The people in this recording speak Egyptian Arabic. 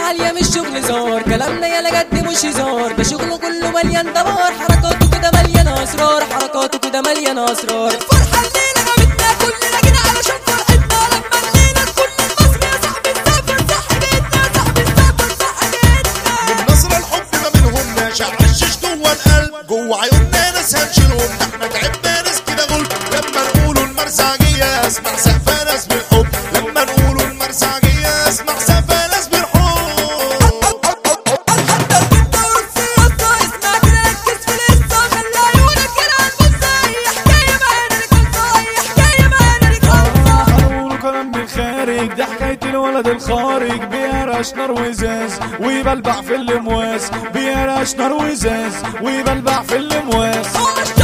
عالية مش شغل زار كلامنا يالا جد مش هزار ده شغله كله مليان دمار حركاته كده مليانة اسرار حركاته كده مليانة اسرار الفرحة الليلة جابتنا كلنا جينا علشان فرحتنا لما الليلة كل مصر يا صاحبي السفر صح بيتنا يا صاحبي السفر صح بيتنا من نظرة الحب ما بينهم ناشع عشش جوه القلب جوه عيوننا ناس هنشيلهم ده احنا تعبنا ناس كده غل لما نقولوا المرزعجية اسمع سقفة ناس بالحب لما نقولوا المرزعجية اسمع سقفة ناس بالحب حتى البنت والسياسة اسمع كده ركز في القصة خلي عيونك كده هتبص أي حكاية معانا رجالة أي حكاية معانا رجالة هنقولوا كلام من الخارج ده حكاية الولد الخارج بيرش نار وزاز ويبلبع في الامواس بيرش نار وزاز ويبلبع في الامواس هو مش